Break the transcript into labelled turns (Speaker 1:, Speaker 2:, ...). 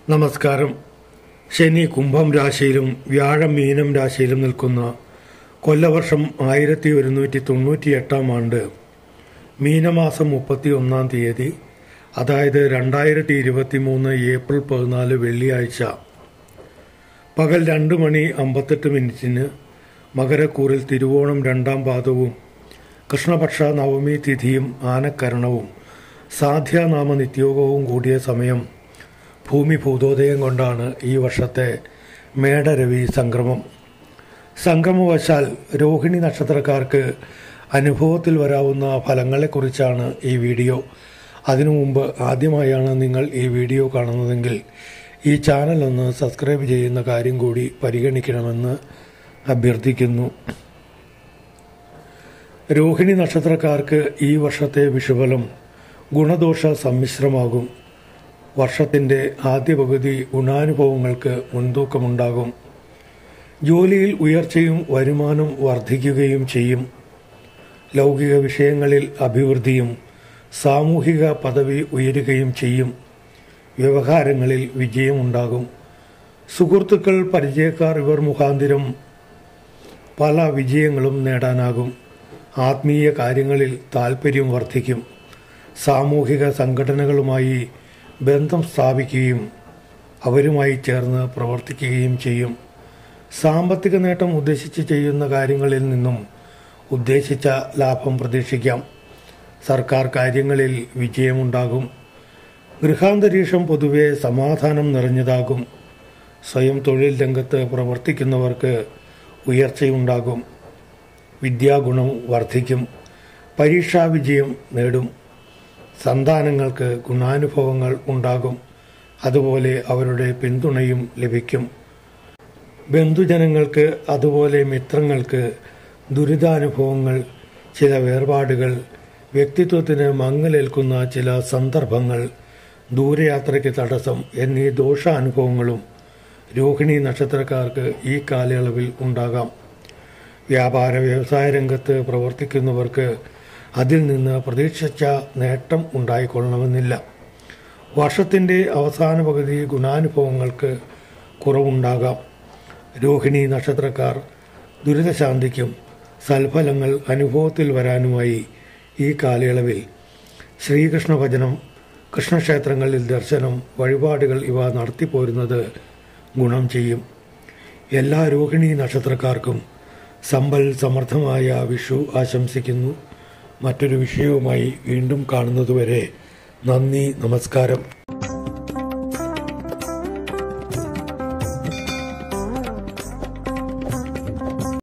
Speaker 1: നമസ്കാരം ശനി കുംഭം രാശിയിലും വ്യാഴം മീനം രാശിയിലും നിൽക്കുന്ന കൊല്ലവർഷം ആയിരത്തി ഒരുന്നൂറ്റി തൊണ്ണൂറ്റി എട്ടാം ആണ്ട് മീനമാസം മുപ്പത്തി ഒന്നാം തീയതി അതായത് രണ്ടായിരത്തി ഇരുപത്തി മൂന്ന് ഏപ്രിൽ പതിനാല് വെള്ളിയാഴ്ച പകൽ രണ്ട് മണി അമ്പത്തെട്ട് മിനിറ്റിന് മകരക്കൂറിൽ തിരുവോണം രണ്ടാം പാദവും കൃഷ്ണപക്ഷ നവമി തിഥിയും ആനക്കരണവും സാധ്യാനാമ നിത്യോഗവും കൂടിയ സമയം ഭൂമി ഭൂതോദയം കൊണ്ടാണ് ഈ വർഷത്തെ മേടരവി സംക്രമം സംക്രമവശാൽ രോഹിണി നക്ഷത്രക്കാർക്ക് അനുഭവത്തിൽ വരാവുന്ന ഫലങ്ങളെക്കുറിച്ചാണ് ഈ വീഡിയോ അതിനു മുമ്പ് ആദ്യമായാണ് നിങ്ങൾ ഈ വീഡിയോ കാണുന്നതെങ്കിൽ ഈ ചാനൽ ഒന്ന് സബ്സ്ക്രൈബ് ചെയ്യുന്ന കാര്യം കൂടി പരിഗണിക്കണമെന്ന് അഭ്യർത്ഥിക്കുന്നു രോഹിണി നക്ഷത്രക്കാർക്ക് ഈ വർഷത്തെ വിഷുഫലം ഗുണദോഷ സമ്മിശ്രമാകും വർഷത്തിൻ്റെ ആദ്യ പകുതി ഗുണാനുഭവങ്ങൾക്ക് മുൻതൂക്കമുണ്ടാകും ജോലിയിൽ ഉയർച്ചയും വരുമാനം വർദ്ധിക്കുകയും ചെയ്യും ലൗകിക വിഷയങ്ങളിൽ അഭിവൃദ്ധിയും സാമൂഹിക പദവി ഉയരുകയും ചെയ്യും വ്യവഹാരങ്ങളിൽ വിജയമുണ്ടാകും സുഹൃത്തുക്കൾ പരിചയക്കാർ ഇവർ മുഖാന്തിരം പല വിജയങ്ങളും നേടാനാകും ആത്മീയ കാര്യങ്ങളിൽ താൽപ്പര്യം വർദ്ധിക്കും സാമൂഹിക സംഘടനകളുമായി ബന്ധം സ്ഥാപിക്കുകയും അവരുമായി ചേർന്ന് പ്രവർത്തിക്കുകയും ചെയ്യും സാമ്പത്തിക നേട്ടം ഉദ്ദേശിച്ച് ചെയ്യുന്ന കാര്യങ്ങളിൽ നിന്നും ഉദ്ദേശിച്ച ലാഭം പ്രതീക്ഷിക്കാം സർക്കാർ കാര്യങ്ങളിൽ വിജയമുണ്ടാകും ഗൃഹാന്തരീക്ഷം പൊതുവെ സമാധാനം നിറഞ്ഞതാകും സ്വയം തൊഴിൽ രംഗത്ത് പ്രവർത്തിക്കുന്നവർക്ക് ഉയർച്ചയുണ്ടാകും വിദ്യാഗുണം വർദ്ധിക്കും പരീക്ഷാ വിജയം നേടും സന്താനങ്ങൾക്ക് ഗുണാനുഭവങ്ങൾ ഉണ്ടാകും അതുപോലെ അവരുടെ പിന്തുണയും ലഭിക്കും ബന്ധുജനങ്ങൾക്ക് അതുപോലെ മിത്രങ്ങൾക്ക് ദുരിതാനുഭവങ്ങൾ ചില വേർപാടുകൾ വ്യക്തിത്വത്തിന് മങ്ങലേൽക്കുന്ന ചില സന്ദർഭങ്ങൾ ദൂരയാത്രയ്ക്ക് തടസ്സം എന്നീ ദോഷാനുഭവങ്ങളും രോഹിണി നക്ഷത്രക്കാർക്ക് ഈ കാലയളവിൽ ഉണ്ടാകാം വ്യാപാര വ്യവസായ രംഗത്ത് പ്രവർത്തിക്കുന്നവർക്ക് അതിൽ നിന്ന് പ്രതീക്ഷിച്ച നേട്ടം ഉണ്ടായിക്കൊള്ളണമെന്നില്ല വർഷത്തിൻ്റെ അവസാന പകുതി ഗുണാനുഭവങ്ങൾക്ക് കുറവുണ്ടാകാം രോഹിണി നക്ഷത്രക്കാർ ദുരിതശാന്തിക്കും സൽഫലങ്ങൾ അനുഭവത്തിൽ വരാനുമായി ഈ കാലയളവിൽ ശ്രീകൃഷ്ണ ഭജനം കൃഷ്ണക്ഷേത്രങ്ങളിൽ ദർശനം വഴിപാടുകൾ ഇവ നടത്തിപ്പോരുന്നത് ഗുണം ചെയ്യും എല്ലാ രോഹിണി നക്ഷത്രക്കാർക്കും സമ്പൽ സമൃദ്ധമായ വിഷു ആശംസിക്കുന്നു മറ്റൊരു വിഷയവുമായി വീണ്ടും കാണുന്നതുവരെ നന്ദി നമസ്കാരം